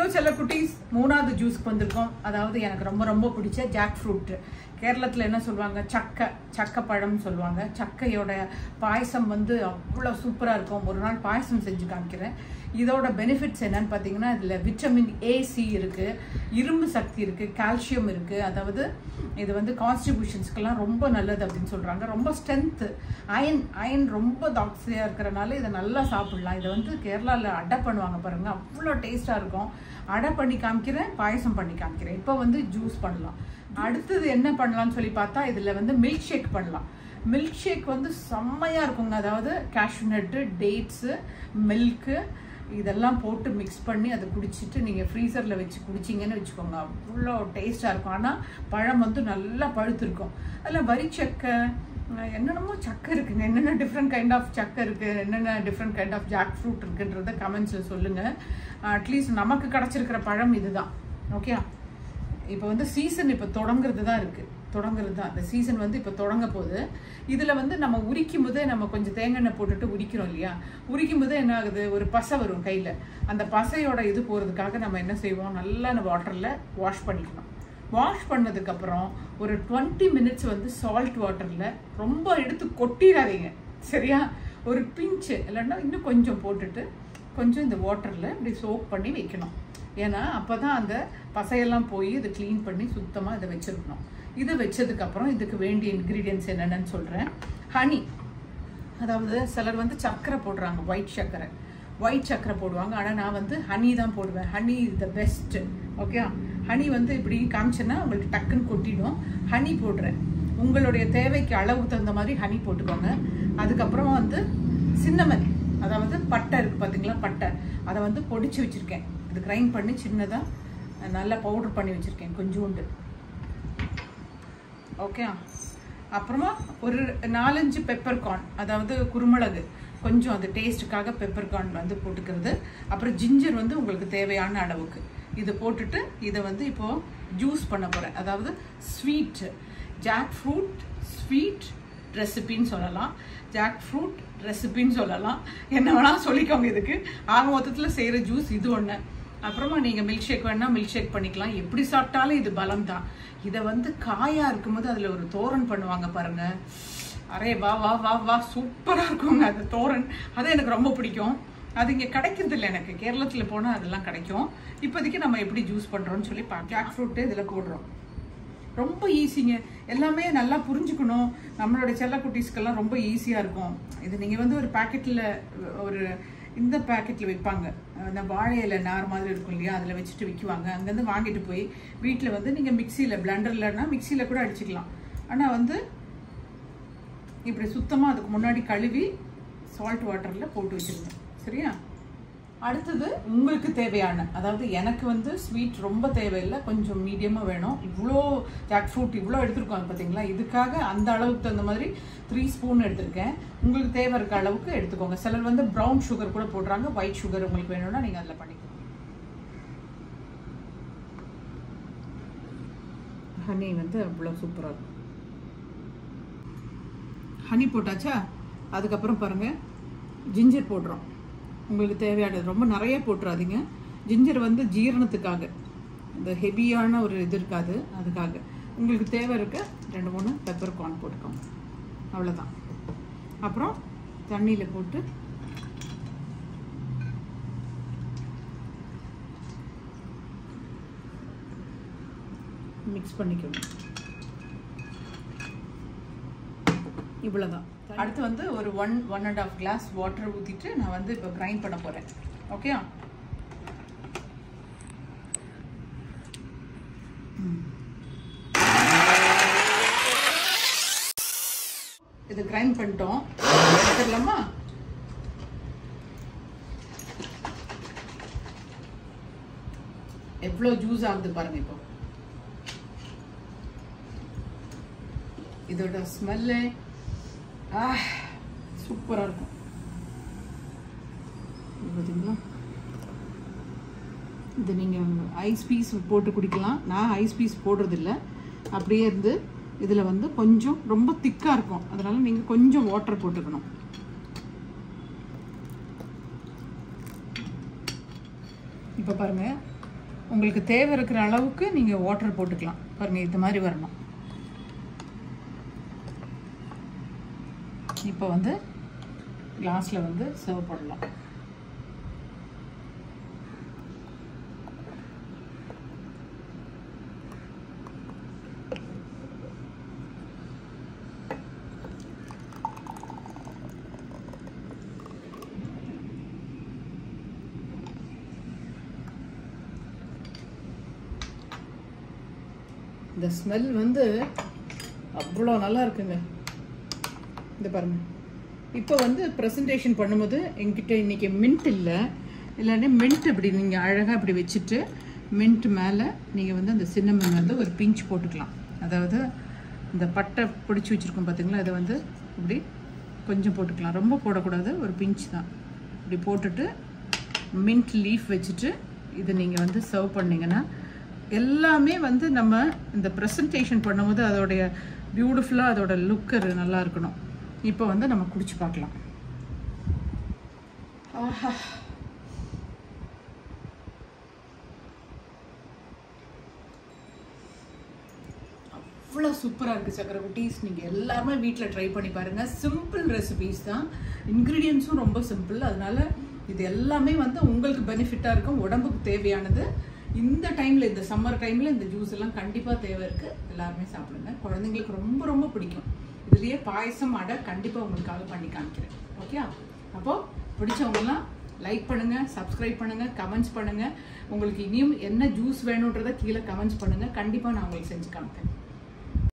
hello செல்ல குட்டீஸ் மூணாவது ஜூஸ்க்கு வந்திருக்கோம் அதாவது எனக்கு ரொம்ப ரொம்ப பிடிச்ச ஜாக் ஃப்ரூட் கேரளத்தில் என்ன சொல்லுவாங்க சக்கை சக்கை பழம்னு சொல்லுவாங்க சக்கையோட பாயசம் வந்து அவ்வளோ சூப்பராக இருக்கும் ஒரு நாள் பாயசம் செஞ்சு காமிக்கிறேன் இதோட பெனிஃபிட்ஸ் என்னன்னு பார்த்தீங்கன்னா இதில் விட்டமின் ஏ சி இருக்குது இரும்பு சக்தி இருக்குது கால்சியம் இருக்குது அதாவது இது வந்து கான்ஸ்டிபியூஷன்ஸ்க்கெல்லாம் ரொம்ப நல்லது அப்படின்னு சொல்கிறாங்க ரொம்ப ஸ்ட்ரென்த்து அயன் அயன் ரொம்ப தாக்ஸியாக இருக்கிறனால இதை நல்லா சாப்பிடலாம் இதை வந்து கேரளாவில் அடை பண்ணுவாங்க பாருங்கள் அவ்வளோ டேஸ்ட்டாக இருக்கும் அடை பண்ணி காமிக்கிறேன் பாயசம் பண்ணி காமிக்கிறேன் இப்போ வந்து ஜூஸ் பண்ணலாம் அடுத்தது என்ன பண்ணலாம்னு சொல்லி பார்த்தா இதில் வந்து மில்க் ஷேக் பண்ணலாம் மில்க் ஷேக் வந்து செம்மையாக இருக்குங்க அதாவது கேஷ்யூ நட்டு டேட்ஸு மில்க்கு இதெல்லாம் போட்டு மிக்ஸ் பண்ணி அதை குடிச்சிட்டு நீங்கள் ஃப்ரீசரில் வச்சு குடிச்சிங்கன்னு வச்சுக்கோங்க அவ்வளோ டேஸ்ட்டாக இருக்கும் ஆனால் பழம் வந்து நல்லா பழுத்திருக்கும் அதில் வரி சக்கை என்னென்னமோ சக்கை இருக்குங்க என்னென்ன டிஃப்ரெண்ட் கைண்ட் ஆஃப் சக்கை இருக்குது என்னென்ன different kind of jackfruit இருக்குன்றத கமெண்ட்ஸில் சொல்லுங்கள் அட்லீஸ்ட் நமக்கு கிடச்சிருக்கிற பழம் இதுதான் ஓகே இப்போ வந்து சீசன் இப்போ தொடங்குறது தான் இருக்குது தொடங்குறது தான் இந்த சீசன் வந்து இப்போ தொடங்க போகுது இதில் வந்து நம்ம உரிக்கும் போதே நம்ம கொஞ்சம் தேங்காய் எண்ணெய் போட்டுட்டு உரிக்கிறோம் இல்லையா உரிக்கும் போதே என்ன ஆகுது ஒரு பசை வரும் கையில் அந்த பசையோட இது போகிறதுக்காக நம்ம என்ன செய்வோம் நல்லா அந்த வாட்டரில் வாஷ் பண்ணிக்கணும் வாஷ் பண்ணதுக்கப்புறம் ஒரு டுவெண்ட்டி மினிட்ஸ் வந்து சால்ட் வாட்டரில் ரொம்ப எடுத்து கொட்டிடாதீங்க சரியா ஒரு பிஞ்சு இல்லைன்னா இன்னும் கொஞ்சம் போட்டுட்டு கொஞ்சம் இந்த வாட்டரில் இப்படி சோப் பண்ணி வைக்கணும் ஏன்னா அப்போ தான் அந்த பசையெல்லாம் போய் இதை க்ளீன் பண்ணி சுத்தமாக இதை வச்சுருக்கணும் இதை வச்சதுக்கப்புறம் இதுக்கு வேண்டிய இன்க்ரீடியன்ஸ் என்னென்னு சொல்கிறேன் ஹனி அதாவது சிலர் வந்து சர்க்கரை போடுறாங்க ஒயிட் சர்க்கரை ஒயிட் சர்க்கரை போடுவாங்க ஆனால் நான் வந்து ஹனி தான் போடுவேன் honey is the best okay honey வந்து இப்படி காமிச்சேன்னா உங்களுக்கு டக்குன்னு கொட்டிடும் ஹனி போடுறேன் உங்களுடைய தேவைக்கு அளவுக்கு தகுந்த மாதிரி ஹனி போட்டுக்கோங்க அதுக்கப்புறம் வந்து சின்னமன் அதாவது பட்டை இருக்குது பார்த்தீங்களா பட்டை அதை வந்து பொடிச்சு வச்சுருக்கேன் இது கிரைண்ட் பண்ணி சின்னதாக நல்லா பவுடர் பண்ணி வச்சுருக்கேன் கொஞ்சோண்டு ஓகே அப்புறமா ஒரு நாலஞ்சு பெப்பர் கார்ன் அதாவது குருமிளகு கொஞ்சம் அந்த டேஸ்ட்டுக்காக பெப்பர் கார்ன் வந்து போட்டுக்கிறது அப்புறம் ஜிஞ்சர் வந்து உங்களுக்கு தேவையான அளவுக்கு இதை போட்டுட்டு இதை வந்து இப்போது ஜூஸ் பண்ண போகிறேன் அதாவது ஸ்வீட் ஜாக் ஃப்ரூட் ஸ்வீட் ரெசிபின்னு சொல்லலாம் ஜாக் ஃப்ரூட் ரெசிபின்னு சொல்லலாம் என்ன வேணாலும் சொல்லிக்கோங்க இதுக்கு ஆக மொத்தத்தில் செய்கிற ஜூஸ் இது ஒன்று அப்புறமா நீங்கள் மில்க் ஷேக் வேணால் மில்க் ஷேக் பண்ணிக்கலாம் எப்படி சாப்பிட்டாலும் இது பலம் தான் இதை வந்து காயாக இருக்கும்போது அதில் ஒரு தோரன் பண்ணுவாங்க பாருங்க அரே வா வா வா வா சூப்பராக இருக்குங்க அந்த தோரன் அது எனக்கு ரொம்ப பிடிக்கும் அது இங்கே கிடைக்கிறது இல்லை எனக்கு கேரளத்தில் போனால் அதெல்லாம் கிடைக்கும் இப்போதைக்கு நம்ம எப்படி ஜூஸ் பண்ணுறோன்னு சொல்லி பா ஜாக் ஃப்ரூட்டு இதில் போடுறோம் ரொம்ப ஈஸிங்க எல்லாமே நல்லா புரிஞ்சுக்கணும் நம்மளோட செல்ல குட்டீஸ்க்கெல்லாம் ரொம்ப ஈஸியாக இருக்கும் இது நீங்கள் வந்து ஒரு பேக்கெட்டில் ஒரு இந்த பேக்கெட்டில் விற்பாங்க அந்த வாழை இலை நார் மாதிரி இருக்கும் இல்லையா அதில் வச்சுட்டு விற்குவாங்க அங்கேருந்து வாங்கிட்டு போய் வீட்டில் வந்து நீங்கள் மிக்சியில் பிளண்டர்லன்னா மிக்சியில் கூட அடிச்சுக்கலாம் ஆனால் வந்து இப்படி சுத்தமாக அதுக்கு முன்னாடி கழுவி சால்ட் வாட்டரில் போட்டு வச்சுருங்க சரியா அடுத்தது உங்களுக்கு தேவையான அதாவது எனக்கு வந்து ஸ்வீட் ரொம்ப தேவையில்லை கொஞ்சம் மீடியமாக வேணும் இவ்வளோ ஜாக் ஃப்ரூட் இவ்வளோ எடுத்துருக்கோம் பார்த்தீங்களா இதுக்காக அந்த அளவுக்கு தகுந்த மாதிரி த்ரீ ஸ்பூன் எடுத்திருக்கேன் உங்களுக்கு தேவை இருக்க அளவுக்கு எடுத்துக்கோங்க சிலர் வந்து ப்ரௌன் சுகர் கூட போடுறாங்க ஒயிட் சுகர் உங்களுக்கு வேணும்னா நீங்கள் அதில் பண்ணிக்கோங்க ஹனி வந்து அவ்வளோ சூப்பராக இருக்கும் ஹனி போட்டாச்சா அதுக்கப்புறம் பாருங்கள் ஜிஞ்சர் போடுறோம் உங்களுக்கு தேவையானது ரொம்ப நிறைய போட்டுறாதீங்க ஜிஞ்சர் வந்து ஜீரணத்துக்காக இந்த ஹெவியான ஒரு இது இருக்காது அதுக்காக உங்களுக்கு தேவை இருக்க ரெண்டு மூணு பெப்பர் கார்ன் போட்டுக்கோங்க அவ்வளோதான் அப்புறம் தண்ணியில் போட்டு மிக்ஸ் பண்ணிக்கணும் இவ்வளோதான் அடுத்து வந்து ஒரு one one and half glass water ஊற்றிட்டு நான் வந்து இப்போ கிரைண்ட் பண்ண போகிறேன் ஓகே இது கிரைண்ட் பண்ணிட்டோம் எடுத்துடலாமா எவ்வளோ ஜூஸ் ஆகுது பாருங்க இப்போ இதோட ஸ்மெல்லு ஆ சூப்பராக இருக்கும் பார்த்தீங்களா இது நீங்கள் ஐஸ் பீஸ் போட்டு குடிக்கலாம் நான் ஐஸ் பீஸ் போடுறதில்ல அப்படியே இருந்து இதில் வந்து கொஞ்சம் ரொம்ப திக்காக இருக்கும் அதனால் நீங்கள் கொஞ்சம் வாட்டர் போட்டுக்கணும் இப்போ பாருங்கள் உங்களுக்கு தேவை இருக்கிற அளவுக்கு நீங்கள் வாட்டர் போட்டுக்கலாம் பாருங்கள் இது மாதிரி வரணும் இப்போ வந்து கிளாஸில் வந்து சர்வ் பண்ணலாம் இந்த ஸ்மெல் வந்து அவ்வளோ நல்லா இருக்குங்க இந்த பாருங்க இப்போ வந்து ப்ரெசன்டேஷன் பண்ணும்போது என்கிட்ட இன்னைக்கு மின்ட் இல்லை இல்லைன்னா மின்ட் இப்படி நீங்கள் அழகாக இப்படி வச்சுட்டு மின்ட் மேலே நீங்கள் வந்து அந்த சின்னமன் வந்து ஒரு பிஞ்ச் போட்டுக்கலாம் அதாவது இந்த பட்டை பிடிச்சி வச்சுருக்கோம் பார்த்தீங்களா இதை வந்து இப்படி கொஞ்சம் போட்டுக்கலாம் ரொம்ப போடக்கூடாது ஒரு பிஞ்ச் தான் இப்படி போட்டுட்டு மின்ட் லீஃப் வச்சுட்டு இது நீங்கள் வந்து சர்வ் பண்ணிங்கன்னா எல்லாமே வந்து நம்ம இந்த ப்ரெசன்டேஷன் பண்ணும்போது அதோடைய பியூட்டிஃபுல்லாக அதோட லுக்கு நல்லா இருக்கணும் இப்போ வந்து நம்ம குடிச்சு பார்க்கலாம் ஆஹா அவ்வளோ சூப்பராக இருக்குது சக்கரை குட்டீஸ் நீங்கள் எல்லாருமே வீட்டில் ட்ரை பண்ணி பாருங்கள் சிம்பிள் ரெசிபீஸ் தான் இன்க்ரீடியன்ஸும் ரொம்ப சிம்பிள் அதனால இது எல்லாமே வந்து உங்களுக்கு பெனிஃபிட்டாக இருக்கும் உடம்புக்கு தேவையானது இந்த டைமில் இந்த சம்மர் டைமில் இந்த ஜூஸ் எல்லாம் கண்டிப்பாக தேவை இருக்குது எல்லாருமே சாப்பிடுங்க குழந்தைங்களுக்கு ரொம்ப ரொம்ப பிடிக்கும் இதுலேயே பாயசம் அடை கண்டிப்பாக உங்களுக்காக பண்ணி காமிக்கிறேன் ஓகே அப்போது பிடிச்சவங்கலாம் லைக் பண்ணுங்கள் சப்ஸ்கிரைப் பண்ணுங்கள் கமெண்ட்ஸ் பண்ணுங்கள் உங்களுக்கு இனியும் என்ன ஜூஸ் வேணுன்றதை கீழே கமெண்ட்ஸ் பண்ணுங்கள் கண்டிப்பாக நான் உங்களுக்கு செஞ்சு காமிப்பேன்